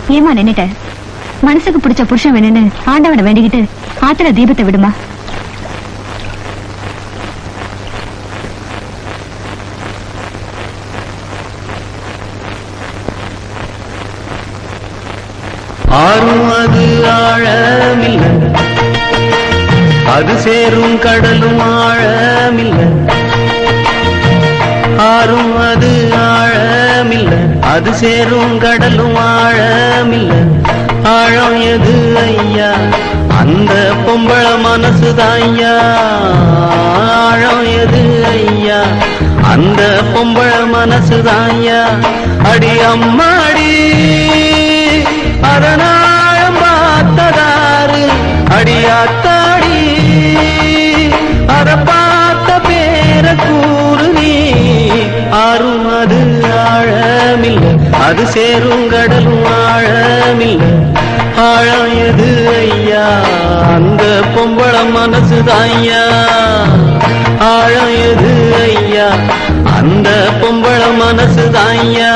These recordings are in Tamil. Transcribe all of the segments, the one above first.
ஏமா நின்னுட்ட மனசுக்கு பிடிச்ச புருஷன் வேணும்னு ஆண்டவனை வேண்டிக்கிட்டு ஆத்துல தீபத்தை விடுமா ஆறும் அது ஆழமில்ல அது சேரும் கடலும் ஆழமில்ல ஆறும் அது ஆழமில்ல அது சேரும் கடலும் ஆழமில்ல ஆழம் எது ஐயா அந்த பொம்பள மனசுதான் ஐயா ஆழம் எது ஐயா அந்த பொம்பள மனசுதான் ஐயா அடி அம்மாடி அதனாழம் பார்த்ததாரு அடியாத்தாடி அத பார்த்த பேர கூறு நீ ஆறும் அது ஆழமில்ல அது சேரும் கடலும் ஆழமில்ல ஆழம் எது ஐயா அந்த பொம்பள மனசுதான் ஐயா ஆழம் எது ஐயா அந்த பொம்பள மனசுதான் ஐயா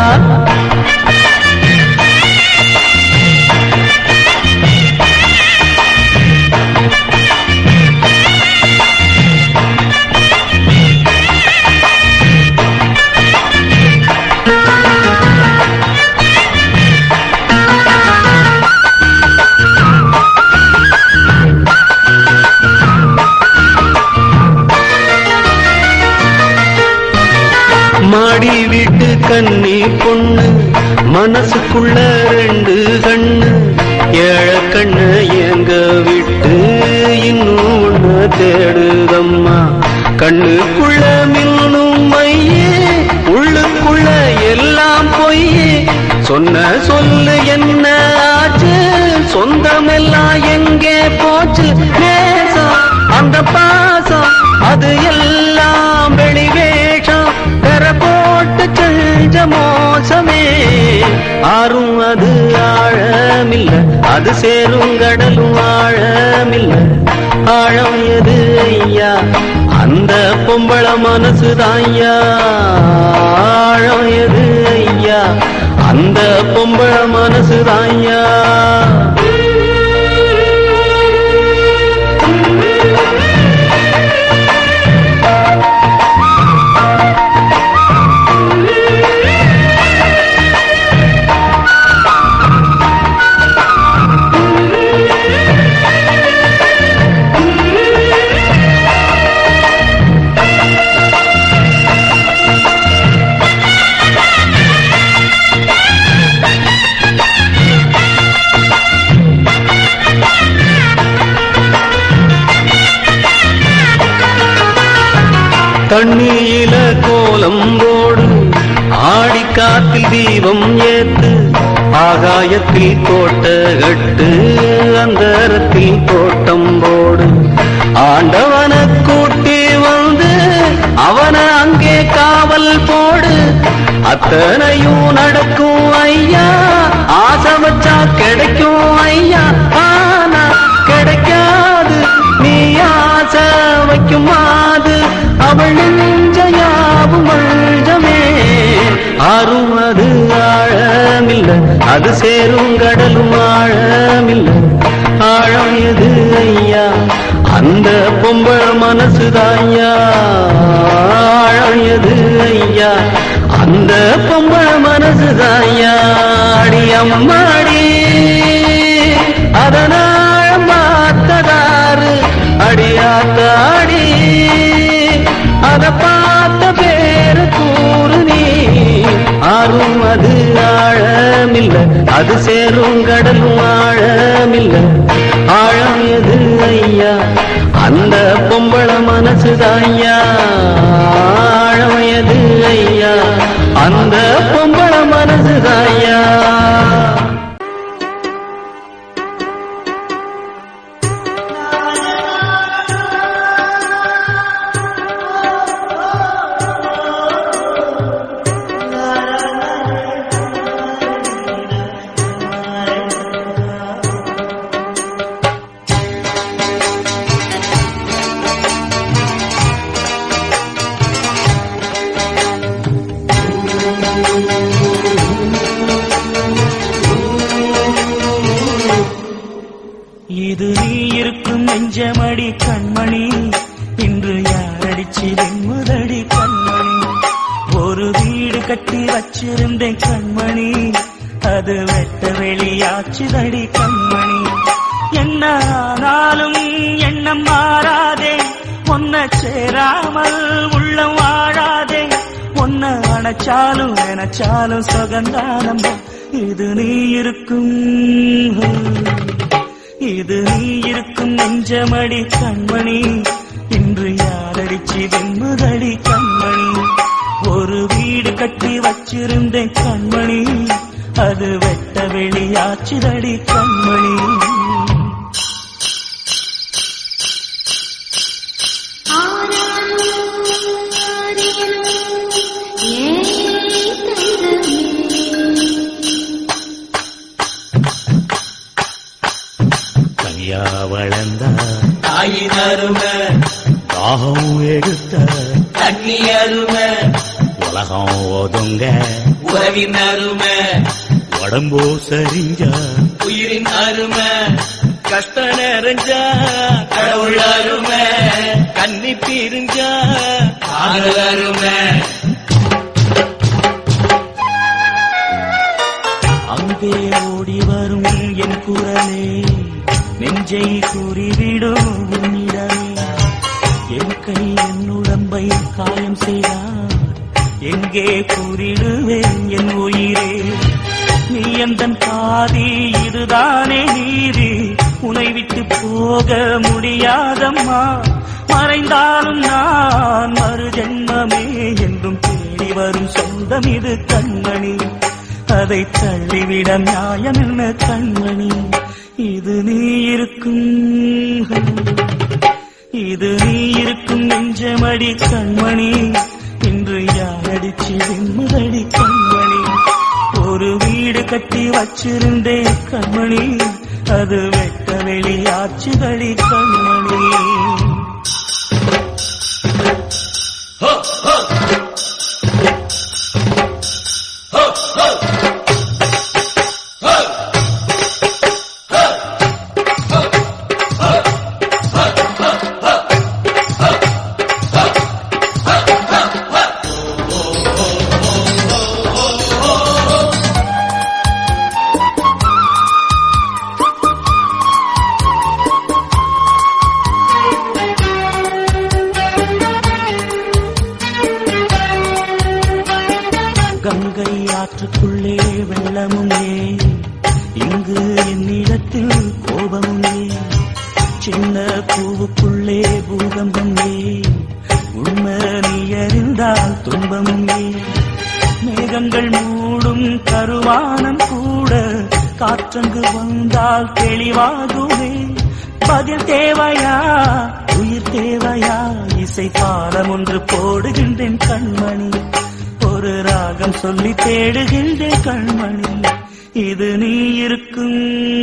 மாடி வீட்டு கண்ணி பொண்ணு மனசுக்குள்ள ரெண்டு கண்ணு ஏழ கண்ணு எங்க விட்டு இன்னும் ஒண்ணு தேடுதம்மா கண்ணுக்குள்ள மின்னும் மையே உள்ளுக்குள்ள எல்லாம் பொய்யே சொன்ன சொல்லு என்ன ஆச்சு சொந்தமெல்லாம் எங்கே போச்சு நேசம் அந்த பாசம் அது எல்லாம் வெளிவேஷம் கர போட்டு செஞ்ச மோசமே ஆறும் அது ஆழமில்ல அது சேரும் கடலும் ஆழமில்ல ஆழம் எது ஐயா அந்த பொம்பள மனசுதான் ஐயா ஆழம் எது ஐயா அந்த பொம்பள மனசுதான் ஐயா தண்ணியில கோலம் போடு ஆடி காத்தில் தீபம் ஏத்து ஆகாயத்தில் கோட்ட கட்டு அந்தரத்தில் தோட்டம் போடு ஆண்டவன கூட்டி வந்து அவன அங்கே காவல் போடு அத்தனையும் நடக்கும் ஐயா ஆசை வச்சா கிடைக்கும் ஐயா ஆனா கிடைக்காது நீ ஆசை வைக்கும் மாது அவள் நெஞ்சையாவும் மஞ்சமே ஆறும் அது ஆழமில்ல அது சேரும் கடலும் ஆழமில்ல ஆழம் எது ஐயா அந்த பொம்பள மனசுதாய்யா ஆழம் எது ஐயா அந்த பொம்பள மனசுதாய்யா அடி அம்மாடி அதனாழம் பார்த்ததாரு அடியாத்தாடி அத பார்த்த பேரு கூறு நீ ஆறும் அது ஆழமில்ல அது சேரும் கடலும் ஆழமில்ல ஆழம் எது ஐயா அந்த பொம்பள மனசுதாய்யா ஆழம் எது ஐயா அந்த பொம்பள மனசுதாய்யா இது நீ இருக்கும் நெஞ்சமடி கண்மணி இன்று யாரடிச்சு வெண்முதடி கண்மணி ஒரு வீடு கட்டி வச்சிருந்தேன் கண்மணி அது வெட்ட வெளியாச்சுதடி கண்மணி என்ன ஆனாலும் எண்ணம் மாறாதே ஒன்ன சேராமல் உள்ளம் வாழாதே ஒன்ன அணைச்சாலும் நினைச்சாலும் சுகந்தானம் இது நீ இருக்கும் இது நீ இருக்கும் நெஞ்சமடி கண்மணி இன்று யாரடிச்சு வெண்முதடி கண்மணி ஒரு வீடு கட்டி வச்சிருந்தேன் கண்மணி அது வெட்ட வெளியாச்சுதடி கண்மணி தனியா வளர்ந்த தாயின் அருமை தாகம் எடுத்த தண்ணி அருமை உலகம் ஒதுங்க உறவின் அருமை உடம்போ சரிஞ்ச உயிரின் அருமை கஷ்ட நிறைஞ்சா கடவுள் அருமை கண்ணி பிரிஞ்சா காதல் அருமை அங்கே ஓடி வரும் என் குரலே நெஞ்சை கூறிவிடும் உன்னிடமே என் கை என் உடம்பை காயம் செய்தார் எங்கே கூறிடுவேன் என் உயிரே நீ எந்த பாதி இதுதானே நீதி உனை விட்டு போக முடியாதம்மா மறைந்தாலும் நான் மறு ஜென்மமே என்றும் தேடி வரும் சொந்தம் இது கண்மணி அதை தள்ளிவிட நியாயம் என்ன கண்மணி இது நீ இருக்கும் இது நீ இருக்கும் நெஞ்சமடி கண்மணி இன்று யாரடிச்சு வெண்முதடி கண்மணி ஒரு வீடு கட்டி வச்சிருந்தேன் கண்மணி அது வெட்ட வெளியாச்சுதடி கண்மணி கங்கை ஆற்றுக்குள்ளே வெள்ளமும் ஏன் இங்கு என்னிடத்தில் கோபமும் ஏன் சின்ன பூவுக்குள்ளே பூகம்பம் ஏன் உண்மை நீ அறிந்தால் துன்பமும் ஏன் மேகங்கள் மூடும் கருவானம் கூட காற்றங்கு வந்தால் தெளிவாகுமே பதில் தேவையா உயிர் தேவையா இசை பாலம் ஒன்று போடுகின்றேன் கண்மணி ஒரு ராகம் சொல்லி தேடுகின்றேன் கண்மணி இது நீ இருக்கும்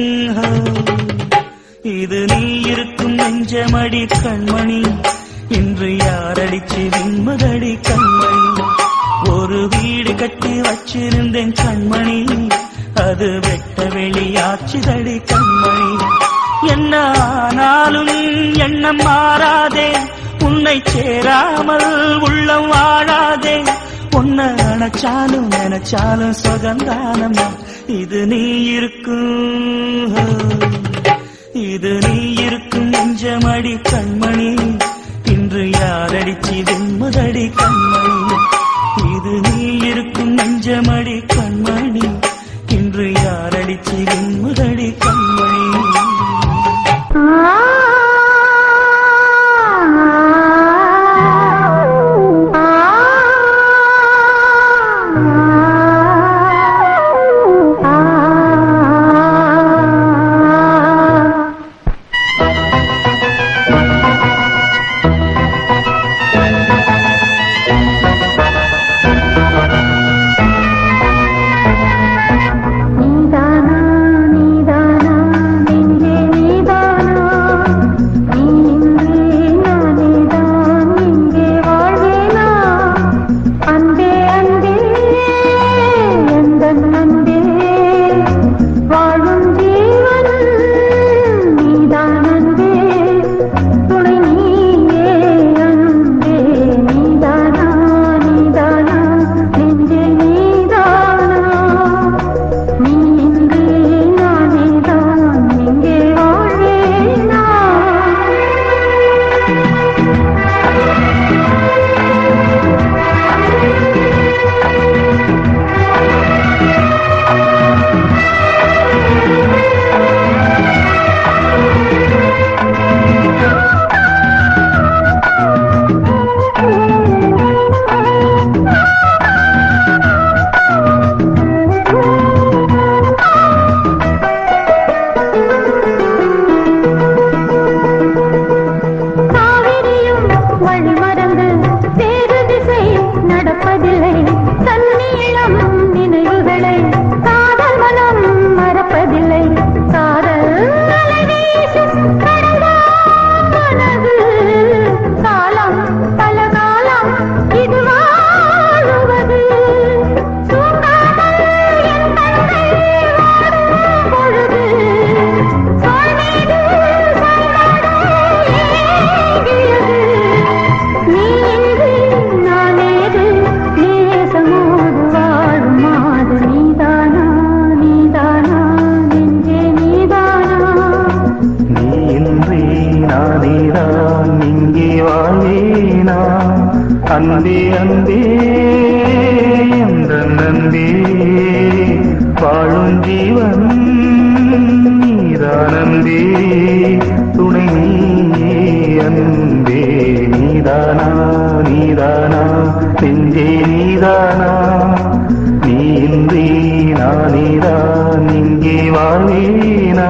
இது நீ இருக்கும் நெஞ்சமடி கண்மணி இன்று யாரடிச்சு விண்மதடி கண்மணி ஒரு வீடு கட்டி வச்சிருந்தேன் கண்மணி அது வெட்ட வெளியாச்சுதடி கண்மணி என்ன ஆனாலும் எண்ணம் மாறாதே உன்னை சேராமல் உள்ளம் வாழாதே உன்னை நினைச்சாலும் நினைச்சாலும் சுகந்தானம்மா இது நீ இருக்கும் இது நீ இருக்கும் நெஞ்சமடி கண்மணி இன்று யாரடிச்சு வெண்முதடி கண்மணி இது நீ இருக்கும் நெஞ்சமடி கண்மணி இன்று யாரடிச்சு வெண்முதடி கண்மணி நீதானா நீதானா நெஞ்சே நீதானா அன்பே அன்பே என்ற நன்பே வாழும் ஜீவன் நீதானந்தே துணை நீ அன்பே நீதானா நீதானா நெஞ்சே நீதானா நீ இன்றி நானேதான் இங்கே வாழ்வேனா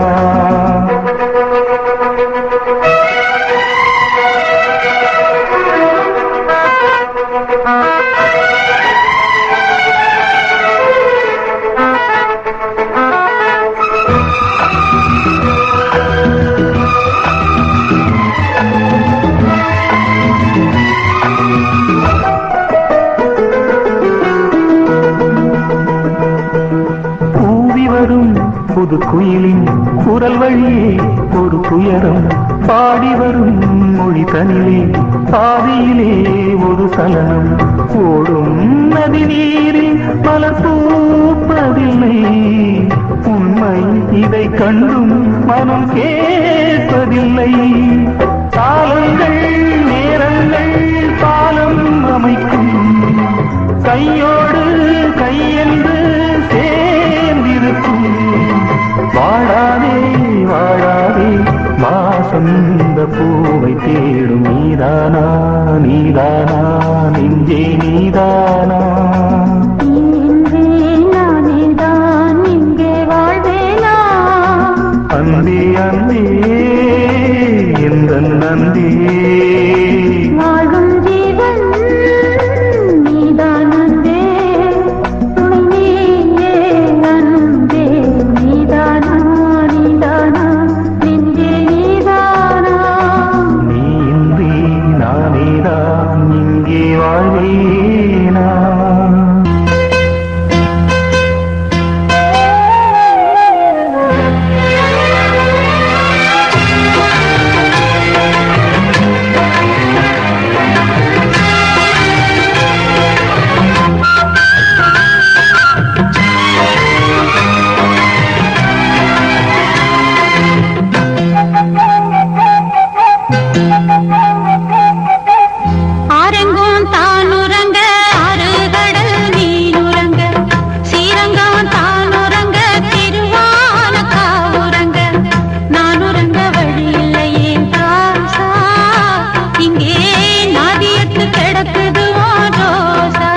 கூவி வரும் புது குயிலின் குரல் வழியே ஒரு துயரம் பாடி வரும் மொழி தனிலே பாதியிலே ஒரு சலனம் ஓடும் நதி நீரில் மலர் பூப்பதில்லை உண்மை இதை கண்டும் மனம் கேட்பதில்லை காலங்கள் நேரங்கள் பாலம் அமைக்கும் கையோடு கையென்று சேர்ந்திருக்கும் வாழாதே வாழாதே வாசந்த பூவை தேடும் நீதானா நீதானா நெஞ்சே நீதானா நானேதான் இங்கே வாழ்வேனா அன்பே அன்பே எந்த நந்தே வாழும் ஜீவன் நீதான் அன்பே துணை நீயே அன்பே நீதானா நீதானா நெஞ்சே நீதானா நீ இன்றி நானேதான் இங்கே வாழ்வேனா ஆரெங்கும் தானுறங்க ஆறு கடல் நீருறங்க ஸ்ரீரங்கம் தானுறங்க திருவான காவுறங்க நானுறங்க வழி இல்லையே ராசா இங்கே நாதியத்து கிடக்குது உன் ரோசா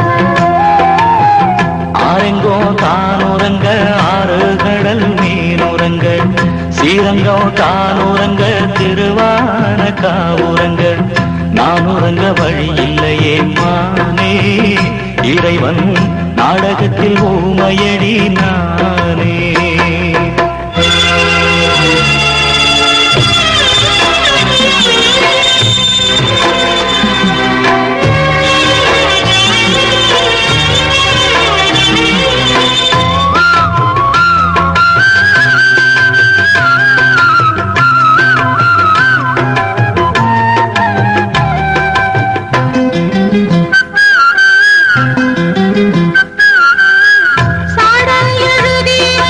ஆரெங்கோ தானுறங்க ஆறு கடல் நீருறங்க ஸ்ரீரங்கம் தானுறங்க திருவான காவுறங்க நானுறங்க வழி இல்லையே மானே இறைவன் நாடகத்தில் ஊமையடி நானே சாடல் எழுதிய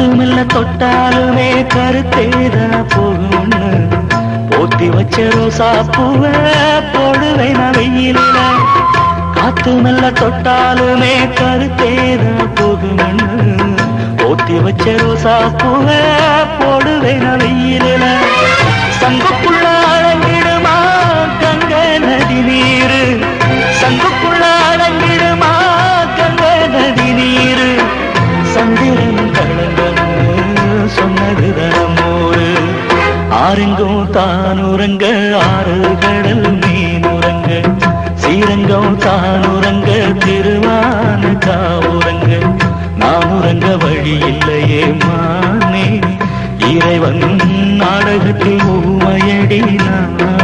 காத்து மெல்ல தொட்டாலுமே கருத்தேதா போகும்னு போத்தி வச்ச ரோசா பூவ போடுவேன் நான் வெயிலில காத்து மெல்ல தொட்டாலுமே கருத்தேதா போகும்னு போத்தி வச்ச ரோசா பூவ போடுவேன் நான் வெயிலில சங்குக்குள்ள அழகிடுமா கங்க நதி நீரு சங்குக்குள்ள அழகிடுமா கங்க நதி நீரு சந்திரன் கலங்கன்னு சொன்னது தனமோரு ஆரெங்கும் தானுறங்க ஆறு கடல் மீனுறங்க ஸ்ரீரங்கம் தானுறங்க திருவான காவுறங்க நான் உறங்க வழி இல்லையே மானே இறைவன் நாடகத்தில் ஊமையடி நான்